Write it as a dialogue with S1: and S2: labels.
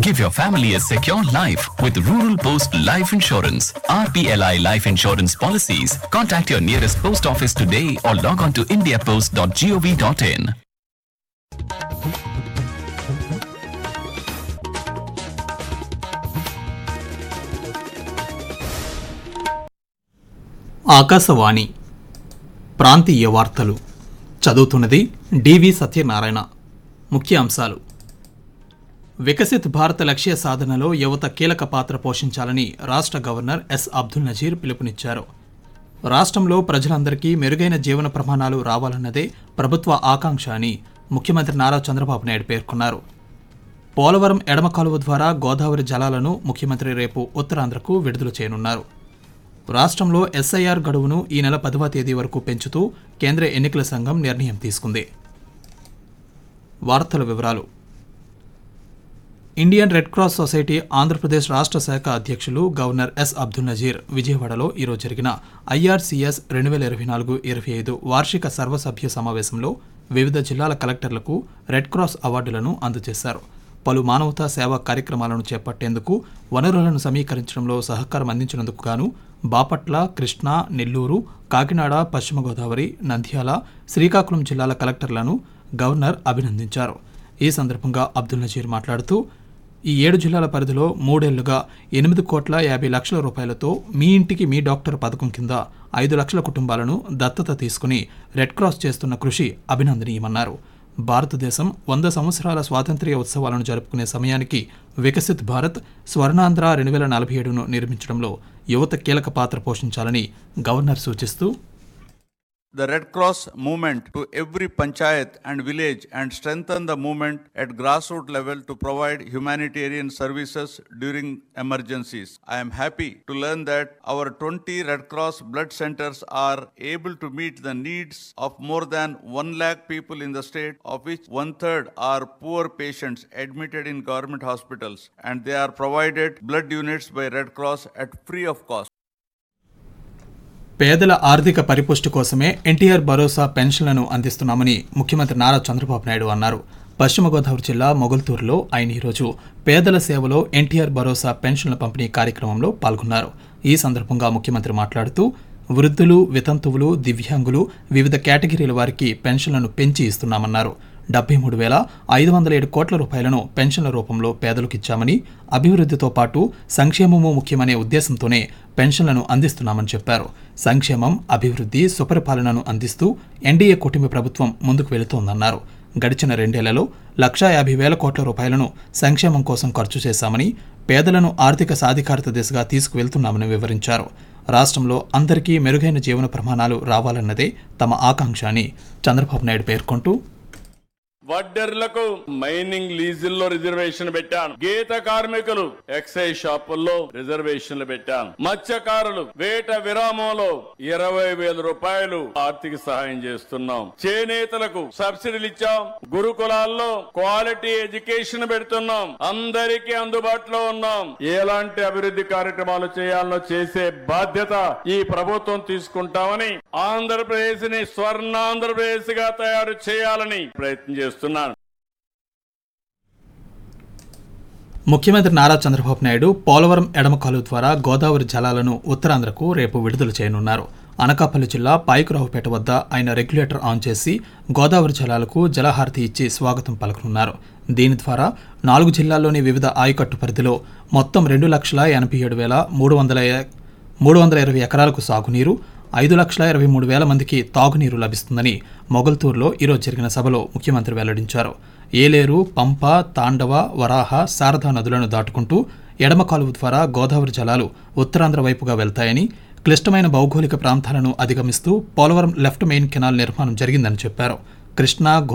S1: Give your family a secure life with Rural Post Life Insurance. RPLI Life Insurance policies. Contact your nearest post office today or log on to indiapost.gov.in.
S2: Akashvani ప్రాంతీయ వార్తలు చదువుతున్నది డివి సత్యనారాయణ ముఖ్య అంశాలు వికసిత్ భారత్ లక్ష్య సాధనలో యువత కీలక పాత్ర పోషించాలని రాష్ట్ర గవర్నర్ ఎస్ అబ్దుల్ నజీర్ పిలుపునిచ్చారు రాష్ట్రంలో ప్రజలందరికీ మెరుగైన జీవన ప్రమాణాలు రావాలన్నదే ప్రభుత్వ ఆకాంక్ష అని ముఖ్యమంత్రి నారా చంద్రబాబు నాయుడు పేర్కొన్నారు పోలవరం ఎడమ కాలువ ద్వారా గోదావరి జలాలను ముఖ్యమంత్రి రేపు ఉత్తరాంధ్రకు విడుదల చేయనున్నారు రాష్ట్రంలో ఎస్ఐఆర్ గడువును ఈ నెల పదవ తేదీ వరకు పెంచుతూ కేంద్ర ఎన్నికల సంఘం నిర్ణయం తీసుకుంది వార్తల వివరాలు Indian red cross society Andhra Pradesh రాష్ట్ర శాఖ అధ్యక్షులు గవర్నర్ ఎస్ అబ్దుల్ నజీర్ విజయవాడలో ఈరోజు జరిగిన ఐఆర్సీఎస్ రెండు వేల ఇరవై నాలుగు ఇరవై ఐదు వార్షిక సర్వసభ్య సమావేశంలో వివిధ జిల్లాల కలెక్టర్లకు రెడ్ క్రాస్ అవార్డులను అందజేశారు పలు మానవతా సేవా కార్యక్రమాలను చేపట్టేందుకు వనరులను సమీకరించడంలో సహకారం అందించినందుకు గాను బాపట్ల కృష్ణా నెల్లూరు కాకినాడ పశ్చిమ గోదావరి నంద్యాల శ్రీకాకుళం జిల్లాల కలెక్టర్లను గవర్నర్ అభినందించారు ఈ సందర్భంగా అబ్దుల్ నజీర్ మాట్లాడుతూ ఈ ఏడు జిల్లాల పరిధిలో మూడేళ్లుగా ఎనిమిది కోట్ల యాభై లక్షల రూపాయలతో మీ ఇంటికి మీ డాక్టర్ పథకం కింద ఐదు లక్షల కుటుంబాలను దత్తత తీసుకుని రెడ్ క్రాస్ చేస్తున్న కృషి అభినందనీయమన్నారు భారతదేశం వంద సంవత్సరాల స్వాతంత్ర్య ఉత్సవాలను జరుపుకునే సమయానికి వికసిత్ భారత్ స్వర్ణాంధ్ర రెండు వేల నలభై ఏడును నిర్మించడంలో యువత కీలక పాత్ర పోషించాలని గవర్నర్ సూచిస్తూ
S3: the Red Cross movement to every panchayat and village and strengthen the movement at grassroots level to provide humanitarian services during emergencies. I am happy to learn that our 20 Red Cross blood centers are able to meet the needs of more than 1 lakh people in the state, of which one third are poor patients admitted in government hospitals, and they are provided blood units by Red Cross at free of cost.
S2: పేదల ఆర్థిక పరిపుష్టి కోసమే ఎన్టీఆర్ భరోసా పెన్షన్లను అందిస్తున్నామని ముఖ్యమంత్రి నారా చంద్రబాబు నాయుడు అన్నారు పశ్చిమ గోదావరి జిల్లా మొగల్తూరులో ఆయన ఈరోజు పేదల సేవలో ఎన్టీఆర్ భరోసా పెన్షన్ల పంపిణీ కార్యక్రమంలో పాల్గొన్నారు ఈ సందర్భంగా ముఖ్యమంత్రి మాట్లాడుతూ వృద్ధులు వితంతువులు దివ్యాంగులు వివిధ కేటగిరీల వారికి పెన్షన్లను పెంచి ఇస్తున్నామన్నారు డెబ్బై మూడు వేల ఐదు వందల ఏడు కోట్ల రూపాయలను పెన్షన్ల రూపంలో పేదలకు ఇచ్చామని అభివృద్ధితో పాటు సంక్షేమము ముఖ్యమనే ఉద్దేశంతోనే పెన్షన్లను అందిస్తున్నామని చెప్పారు సంక్షేమం అభివృద్ధి సుపరిపాలనను అందిస్తూ ఎన్డీఏ కూటమి ప్రభుత్వం ముందుకు వెళుతోందన్నారు గడిచిన రెండేళ్లలో లక్షా యాభై వేల కోట్ల రూపాయలను సంక్షేమం కోసం ఖర్చు చేశామని పేదలను ఆర్థిక సాధికారత దిశగా తీసుకువెళ్తున్నామని వివరించారు రాష్ట్రంలో అందరికీ మెరుగైన జీవన ప్రమాణాలు రావాలన్నదే తమ ఆకాంక్ష అని చంద్రబాబు నాయుడు పేర్కొంటూ
S4: వడ్డెర్లకు మైనింగ్ లీజుల్లో రిజర్వేషన్ పెట్టాను గీత కార్మికులు ఎక్సైజ్ షాపుల్లో రిజర్వేషన్లు పెట్టాను మత్స్యకారులు వేట విరామంలో ఇరవై వేల రూపాయలు ఆర్థిక సహాయం చేస్తున్నాం చేనేతలకు సబ్సిడీలు ఇచ్చాం గురుకులాల్లో క్వాలిటీ ఎడ్యుకేషన్ పెడుతున్నాం అందరికీ అందుబాటులో ఉన్నాం ఎలాంటి అభివృద్ధి కార్యక్రమాలు చేయాలనో చేసే బాధ్యత ఈ ప్రభుత్వం తీసుకుంటామని ఆంధ్రప్రదేశ్ ని స్వర్ణాంధ్రప్రదేశ్ గా తయారు చేయాలని ప్రయత్నం చేస్తున్నాను
S2: ముఖ్యమంత్రి నారా చంద్రబాబు నాయుడు పోలవరం ఎడమ కాలువ ద్వారా గోదావరి జలాలను ఉత్తరాంధ్రకు రేపు విడుదల చేయనున్నారు అనకాపల్లి జిల్లా పాయకురావుపేట వద్ద ఆయన రెగ్యులేటర్ ఆన్ చేసి గోదావరి జలాలకు జలహారతి ఇచ్చి స్వాగతం పలకనున్నారు దీని ద్వారా నాలుగు జిల్లాల్లోని వివిధ ఆయకట్టు పరిధిలో మొత్తం రెండు లక్షల ఎనభై ఏడు వేల మూడు వందల మూడు వందల ఇరవై ఎకరాలకు సాగునీరు ఐదు లక్షల ఇరవై మూడు వేల మందికి తాగునీరు లభిస్తుందని మొగల్తూరులో ఈరోజు జరిగిన సభలో ముఖ్యమంత్రి వెల్లడించారు ఏలేరు పంప తాండవ వరాహ శారదా నదులను దాటుకుంటూ ఎడమ కాలువ ద్వారా గోదావరి జలాలు ఉత్తరాంధ్ర వైపుగా వెళ్తాయని క్లిష్టమైన భౌగోళిక ప్రాంతాలను అధిగమిస్తూ పోలవరం లెఫ్ట్ మెయిన్ కెనాల్ నిర్మాణం జరిగిందని చెప్పారు కృష్ణా